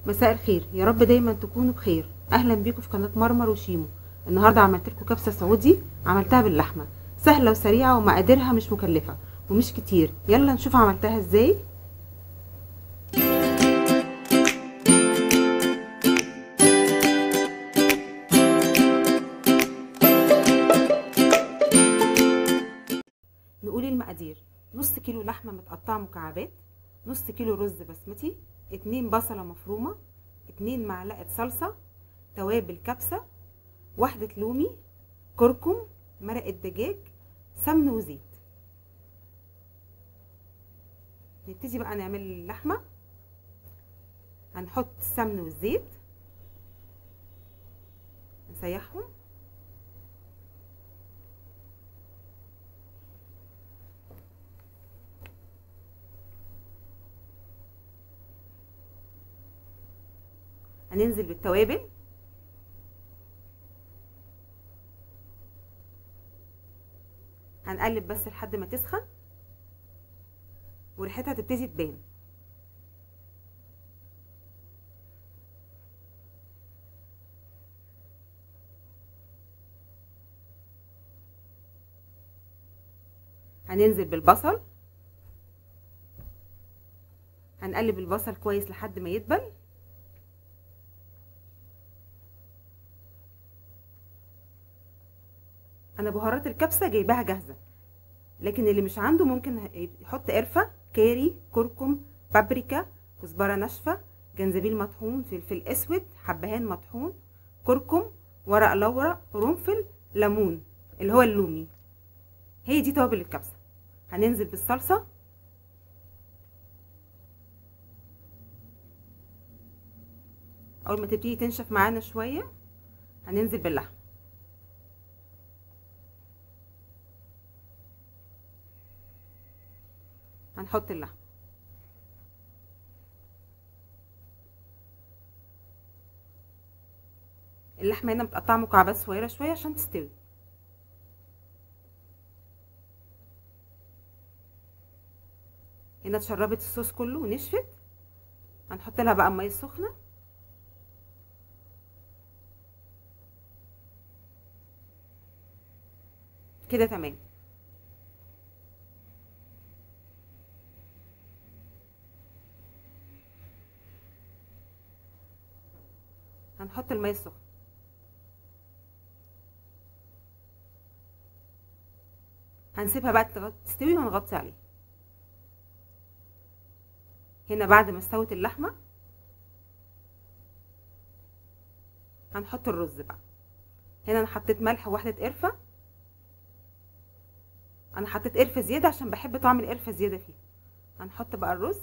مساء الخير يا رب دايما تكونوا بخير اهلا بيكم في قناه مرمر وشيمو النهارده عملت لكم كبسه سعودي عملتها باللحمه سهله وسريعه ومقاديرها مش مكلفه ومش كتير يلا نشوف عملتها ازاي نقول المقادير نص كيلو لحمه متقطعه مكعبات نص كيلو رز بسمتي اتنين بصله مفرومه اتنين معلقه صلصه توابل كبسه واحده لومي كركم مرقه دجاج سمن وزيت نبتدي بقى نعمل اللحمه هنحط السمن والزيت نسيحهم هننزل بالتوابل هنقلب بس لحد ما تسخن وريحتها تبتدي تبان هننزل بالبصل هنقلب البصل كويس لحد ما يدبل انا بهارات الكبسه جايباها جاهزه لكن اللي مش عنده ممكن يحط قرفه كاري كركم بابريكا كزبره ناشفه جنزبيل مطحون فلفل اسود حبهان مطحون كركم ورق لورا قرنفل ليمون اللي هو اللومي هي دي توابل الكبسه هننزل بالصلصه اول ما تبتدي تنشف معانا شويه هننزل باللحم هنحط اللحم اللحمه هنا متقطعه مكعبات صغيره شويه عشان تستوي هنا اتشربت الصوص كله ونشفت هنحط لها بقى الميه السخنه كده تمام هنحط الميه السخنه هنسيبها بقى تستوي وهنغطي عليها هنا بعد ما استوت اللحمه هنحط الرز بقى هنا انا حطيت ملح وواحده قرفه انا حطيت قرفه زياده عشان بحب طعم القرفه زياده فيه هنحط بقى الرز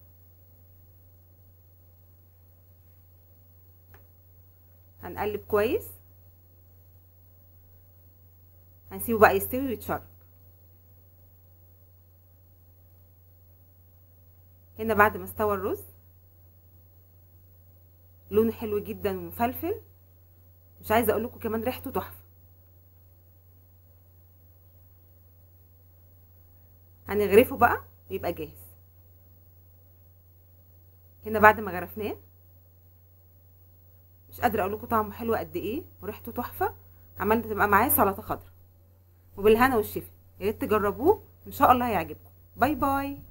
هنقلب كويس هنسيبه بقى يستوي ويتشرب هنا بعد ما استوى الرز لونه حلو جدا ومفلفل مش عايزه اقول لكم كمان ريحته تحفه هنغرفه بقى ويبقى جاهز هنا بعد ما غرفناه مش قادره اقول لكم طعمه حلو قد ايه وريحته تحفه عملت تبقى معاه سلطه خضراء وبالهنا والشفا يا ريت تجربوه ان شاء الله هيعجبكم باي باي